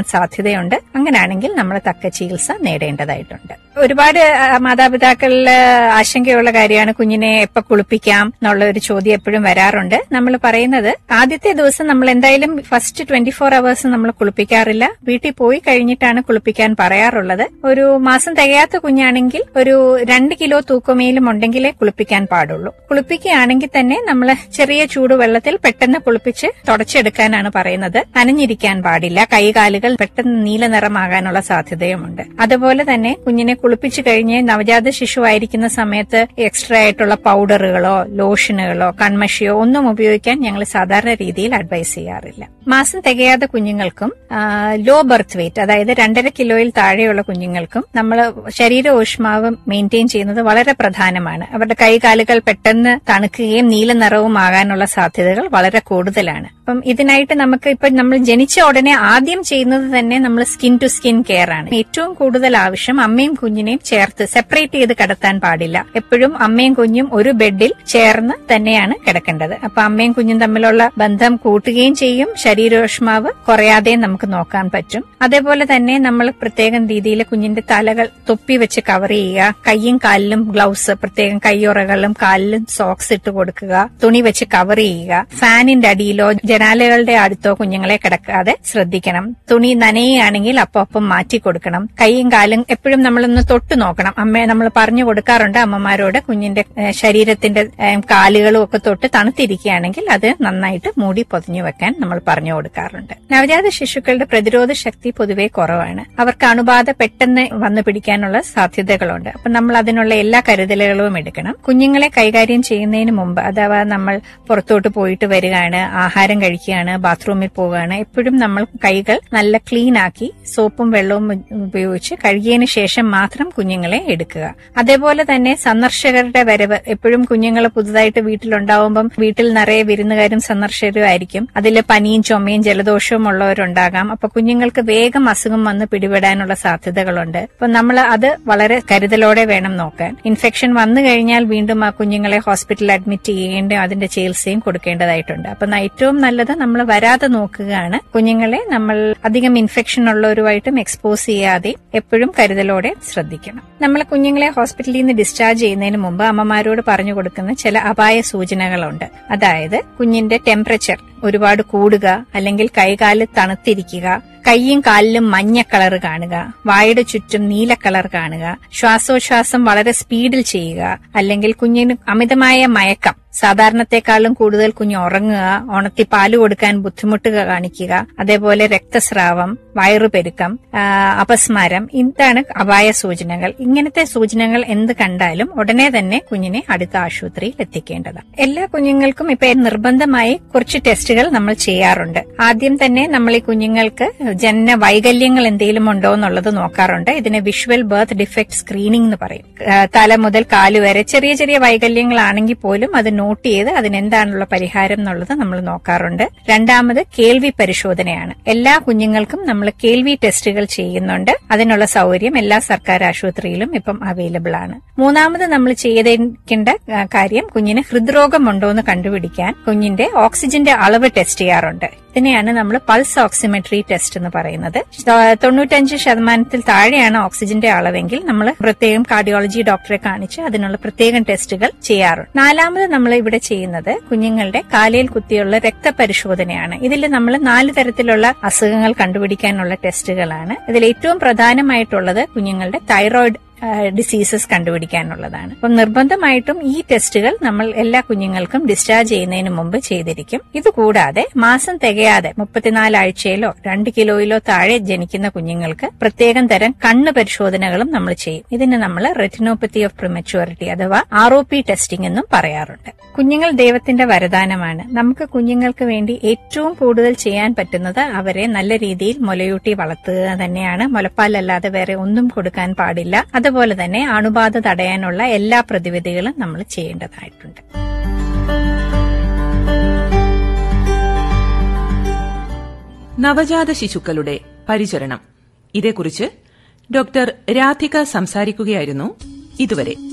സാധ്യതയുണ്ട് അങ്ങനെയാണെങ്കിൽ നമ്മൾ തക്ക ചികിത്സ നേടേണ്ടതായിട്ടുണ്ട് ഒരുപാട് ആ, മാതാപിതാക്കളിൽ ആശങ്കയുള്ള കാര്യമാണ് കുഞ്ഞിനെ എപ്പോ കുളിപ്പിക്കാം എന്നുള്ള ഒരു ചോദ്യം എപ്പോഴും വരാറുണ്ട് നമ്മൾ പറയുന്നത് ആദ്യത്തെ ദിവസം നമ്മൾ എന്തായാലും ഫസ്റ്റ് ട്വന്റി ഫോർ അവേഴ്സ് നമ്മൾ കുളിപ്പിക്കാറില്ല വീട്ടിൽ പോയി കഴിഞ്ഞിട്ടാണ് കുളിപ്പിക്കാൻ പറയാറുള്ളത് ഒരു മാസം തികയാത്ത കുഞ്ഞാണെങ്കിൽ ഒരു രണ്ട് കിലോ തൂക്കമേലും ഉണ്ടെങ്കിലേ കുളിപ്പിക്കാൻ പാടുള്ളൂ കുളിപ്പിക്കുകയാണെങ്കിൽ തന്നെ നമ്മൾ ചെറിയ ചൂടുവെള്ളത്തിൽ പെട്ടെന്ന് കുളിപ്പിച്ച് തുടച്ചെടുക്കാനാണ് പറയുന്നത് നനഞ്ഞിരിക്കാൻ പാടില്ല കൈകാലുകൾ പെട്ടെന്ന് നീല നിറമാകാനുള്ള സാധ്യതയുമുണ്ട് അതുപോലെ തന്നെ കുഞ്ഞിനെ കുളിപ്പിച്ചു കഴിഞ്ഞ് നവജാത ശിശുവായിരിക്കുന്ന സമയത്ത് എക്സ്ട്രാ ആയിട്ടുള്ള പൗഡറുകളോ ലോഷനുകളോ കൺമഷിയോ ഒന്നും ഉപയോഗിക്കാൻ ഞങ്ങൾ സാധാരണ രീതിയിൽ അഡ്വൈസ് ചെയ്യാറില്ല മാസം തികയാത്ത കുഞ്ഞുങ്ങൾക്കും ലോ ബർത്ത് വെയിറ്റ് അതായത് രണ്ടര കിലോയിൽ താഴെയുള്ള കുഞ്ഞുങ്ങൾക്കും നമ്മൾ ശരീര ഊഷ്മാവ് മെയിൻറ്റെയിൻ ചെയ്യുന്നത് വളരെ പ്രധാനമാണ് അവരുടെ കൈകാലുകൾ പെട്ടെന്ന് തണുക്കുകയും നീല നിറവും ആകാനുള്ള സാധ്യതകൾ വളരെ കൂടുതലാണ് അപ്പം ഇതിനായിട്ട് നമുക്ക് ഇപ്പൊ നമ്മൾ ജനിച്ച ഉടനെ ആദ്യം ചെയ്യുന്നത് തന്നെ നമ്മൾ സ്കിൻ ടു സ്കിൻ കെയർ ആണ് ഏറ്റവും കൂടുതൽ ആവശ്യം അമ്മയും കുഞ്ഞിനെയും ചേർത്ത് സെപ്പറേറ്റ് ചെയ്ത് കിടത്താൻ പാടില്ല എപ്പോഴും അമ്മയും കുഞ്ഞും ഒരു ബെഡിൽ ചേർന്ന് തന്നെയാണ് കിടക്കേണ്ടത് അപ്പൊ അമ്മയും കുഞ്ഞും തമ്മിലുള്ള ബന്ധം കൂട്ടുകയും ചെയ്യും ശരീരോഷ്മാവ് കുറയാതെയും നമുക്ക് നോക്കാൻ പറ്റും അതേപോലെ തന്നെ നമ്മൾ പ്രത്യേകം രീതിയിൽ കുഞ്ഞിന്റെ തലകൾ തൊപ്പി വെച്ച് കവർ ചെയ്യുക കയ്യും കാലിലും ഗ്ലൗസ് പ്രത്യേകം കയ്യുറകളിലും കാലിലും സോക്സ് ഇട്ട് കൊടുക്കുക തുണി വെച്ച് കവർ ചെയ്യുക ഫാനിന്റെ അടിയിലോ ജനാലകളുടെ അടുത്തോ കുഞ്ഞുങ്ങളെ കിടക്കാതെ ശ്രദ്ധിക്കണം തുണി നനയുകയാണെങ്കിൽ അപ്പം അപ്പം മാറ്റി കൊടുക്കണം കൈയും കാലും എപ്പോഴും നമ്മളൊന്ന് തൊട്ട് നോക്കണം അമ്മയെ നമ്മൾ പറഞ്ഞു കൊടുക്കാറുണ്ട് അമ്മമാരോട് കുഞ്ഞിന്റെ ഏഹ്, ശരീരത്തിന്റെ ഏഹ്, കാലുകളും ഒക്കെ തൊട്ട് തണുത്തിരിക്കുകയാണെങ്കിൽ അത് നന്നായിട്ട് മൂടി പൊതിഞ്ഞു വെക്കാൻ നമ്മൾ പറഞ്ഞു കൊടുക്കാറുണ്ട് നവജാത ശിശുക്കളുടെ പ്രതിരോധ ശക്തി പൊതുവെ കുറവാണ് അവർക്ക് അണുബാധ പെട്ടെന്ന് വന്നു പിടിക്കാനുള്ള സാധ്യതകളുണ്ട് അപ്പൊ നമ്മൾ അതിനുള്ള എല്ലാ കരുതലുകളും എടുക്കണം കുഞ്ഞുങ്ങളെ കൈകാര്യം ചെയ്യുന്നതിന് മുമ്പ് അഥവാ നമ്മൾ പുറത്തോട്ട് പോയിട്ട് വരികയാണ് ആഹാരം കഴിക്കുകയാണ് ബാത്റൂമിൽ പോവുകയാണ് എപ്പോഴും നമ്മൾ കൈകൾ നല്ല ക്ലീൻ ആക്കി സോപ്പും വെള്ളവും ഉപയോഗിച്ച് കഴുകിയതിനു ശേഷം മാത്രം കുഞ്ഞുങ്ങളെ എടുക്കുക അതേപോലെ തന്നെ സന്ദർശകരുടെ വരവ് എപ്പോഴും കുഞ്ഞുങ്ങൾ പുതുതായിട്ട് വീട്ടിലുണ്ടാവുമ്പം വീട്ടിൽ നിറയെ വിരുന്നുകാരും സന്ദർശകരും ആയിരിക്കും അതിൽ പനിയും ചുമയും ജലദോഷവും ഉള്ളവരുണ്ടാകാം അപ്പൊ കുഞ്ഞുങ്ങൾക്ക് വേഗം അസുഖം വന്ന് പിടിപെടാനുള്ള സാധ്യതകളുണ്ട് അപ്പൊ നമ്മൾ അത് വളരെ കരുതലോടെ വേണം നോക്കാൻ ഇൻഫെക്ഷൻ വന്നു കഴിഞ്ഞാൽ വീണ്ടും ആ കുഞ്ഞുങ്ങളെ ഹോസ്പിറ്റലിൽ അഡ്മിറ്റ് ചെയ്യേണ്ട അതിന്റെ ചികിത്സയും കൊടുക്കേണ്ടതായിട്ടുണ്ട് അപ്പൊ ന- ഏറ്റവും നല്ലത് നമ്മൾ വരാതെ നോക്കുകയാണ് കുഞ്ഞുങ്ങളെ നമ്മൾ അധികം ഇൻഫെക്ഷൻ ഉള്ളവരുമായിട്ടും എക്സ്പോസ് ചെയ്യാതെ എപ്പോഴും കരുതലോടെ ശ്രദ്ധിക്കണം നമ്മൾ കുഞ്ഞുങ്ങളെ ഹോസ്പിറ്റലിൽ നിന്ന് ഡിസ്ചാർജ് ചെയ്യുന്നതിന് മുമ്പ് അമ്മമാരോട് പറഞ്ഞു കൊടുക്കുന്ന ചില അപായ സൂചനകളുണ്ട് അതായത് കുഞ്ഞിന്റെ ടെമ്പറേച്ചർ ഒരുപാട് കൂടുക അല്ലെങ്കിൽ കൈകാല് തണുത്തിരിക്കുക കൈയും കാലിലും മഞ്ഞ കളർ കാണുക വായുടെ ചുറ്റും നീല കളർ കാണുക ശ്വാസോച്ഛ്വാസം വളരെ സ്പീഡിൽ ചെയ്യുക അല്ലെങ്കിൽ കുഞ്ഞിന് അമിതമായ മയക്കം സാധാരണത്തെക്കാളും കൂടുതൽ കുഞ്ഞ് ഉറങ്ങുക ഉണത്തി പാല് കൊടുക്കാൻ ബുദ്ധിമുട്ട് കാണിക്കുക അതേപോലെ രക്തസ്രാവം വയറുപെരുക്കം ആ, അപസ്മാരം ഇതാണ് അപായ സൂചനകൾ ഇങ്ങനത്തെ സൂചനകൾ എന്ത് കണ്ടാലും ഉടനെ തന്നെ കുഞ്ഞിനെ അടുത്ത ആശുപത്രിയിൽ എത്തിക്കേണ്ടതാണ് എല്ലാ കുഞ്ഞുങ്ങൾക്കും ഇപ്പൊ നിർബന്ധമായി കുറച്ച് ടെസ്റ്റുകൾ നമ്മൾ ചെയ്യാറുണ്ട് ആദ്യം തന്നെ നമ്മൾ ഈ കുഞ്ഞുങ്ങൾക്ക് ജനന വൈകല്യങ്ങൾ എന്തെങ്കിലും ഉണ്ടോ എന്നുള്ളത് നോക്കാറുണ്ട് ഇതിന് വിഷ്വൽ ബർത്ത് ഡിഫക്ട് സ്ക്രീനിംഗ് എന്ന് പറയും ആ, തല മുതൽ കാല് വരെ ചെറിയ ചെറിയ വൈകല്യങ്ങളാണെങ്കിൽ പോലും അത് നോട്ട് ചെയ്ത് അതിനെന്താണുള്ള പരിഹാരം എന്നുള്ളത് നമ്മൾ നോക്കാറുണ്ട് രണ്ടാമത് കേൾവി പരിശോധനയാണ് എല്ലാ കുഞ്ഞുങ്ങൾക്കും നമ്മൾ കേൾവി ടെസ്റ്റുകൾ ചെയ്യുന്നുണ്ട് അതിനുള്ള സൗകര്യം എല്ലാ സർക്കാർ ആശുപത്രിയിലും ഇപ്പം അവൈലബിൾ ആണ് മൂന്നാമത് നമ്മൾ ചെയ്തേണ്ട ആ, കാര്യം കുഞ്ഞിന് ഹൃദ്രോഗം ഉണ്ടോ എന്ന് കണ്ടുപിടിക്കാൻ കുഞ്ഞിന്റെ ഓക്സിജന്റെ അളവ് ടെസ്റ്റ് ചെയ്യാറുണ്ട് ഇതിനെയാണ് നമ്മൾ പൾസ് ഓക്സിമെട്രി ടെസ്റ്റ് എന്ന് പറയുന്നത് തൊ- തൊണ്ണൂറ്റഞ്ച് ശതമാനത്തിൽ താഴെയാണ് ഓക്സിജന്റെ അളവെങ്കിൽ നമ്മൾ പ്രത്യേകം കാർഡിയോളജി ഡോക്ടറെ കാണിച്ച് അതിനുള്ള പ്രത്യേകം ടെസ്റ്റുകൾ ചെയ്യാറുണ്ട് നാലാമത് നമ്മൾ ഇവിടെ ചെയ്യുന്നത് കുഞ്ഞുങ്ങളുടെ കാലയിൽ കുത്തിയുള്ള രക്തപരിശോധനയാണ് ഇതിൽ നമ്മൾ നാല് തരത്തിലുള്ള അസുഖങ്ങൾ കണ്ടുപിടിക്കാനുള്ള ടെസ്റ്റുകളാണ് ഇതിൽ ഏറ്റവും പ്രധാനമായിട്ടുള്ളത് കുഞ്ഞുങ്ങളുടെ തൈറോയിഡ് ഡിസീസസ് കണ്ടുപിടിക്കാനുള്ളതാണ് അപ്പം നിർബന്ധമായിട്ടും ഈ ടെസ്റ്റുകൾ നമ്മൾ എല്ലാ കുഞ്ഞുങ്ങൾക്കും ഡിസ്ചാർജ് ചെയ്യുന്നതിന് മുമ്പ് ചെയ്തിരിക്കും ഇതുകൂടാതെ മാസം തികയാതെ മുപ്പത്തിനാല് ആഴ്ചയിലോ രണ്ട് കിലോയിലോ താഴെ ജനിക്കുന്ന കുഞ്ഞുങ്ങൾക്ക് പ്രത്യേകം തരം കണ്ണ് പരിശോധനകളും നമ്മൾ ചെയ്യും ഇതിന് നമ്മൾ റെറ്റിനോപ്പത്തി ഓഫ് പ്രിമച്യൂരിറ്റി അഥവാ ആർ ഒ പി ടെസ്റ്റിംഗ് എന്നും പറയാറുണ്ട് കുഞ്ഞുങ്ങൾ ദൈവത്തിന്റെ വരദാനമാണ് നമുക്ക് കുഞ്ഞുങ്ങൾക്ക് വേണ്ടി ഏറ്റവും കൂടുതൽ ചെയ്യാൻ പറ്റുന്നത് അവരെ നല്ല രീതിയിൽ മുലയൂട്ടി വളർത്തുക തന്നെയാണ് മുലപ്പാലല്ലാതെ വേറെ ഒന്നും കൊടുക്കാൻ പാടില്ല അതുപോലെ തന്നെ അണുബാധ തടയാനുള്ള എല്ലാ പ്രതിവിധികളും നമ്മൾ ചെയ്യേണ്ടതായിട്ടുണ്ട് നവജാത ശിശുക്കളുടെ പരിചരണം ഇതേക്കുറിച്ച് ഡോക്ടർ രാധിക സംസാരിക്കുകയായിരുന്നു ഇതുവരെ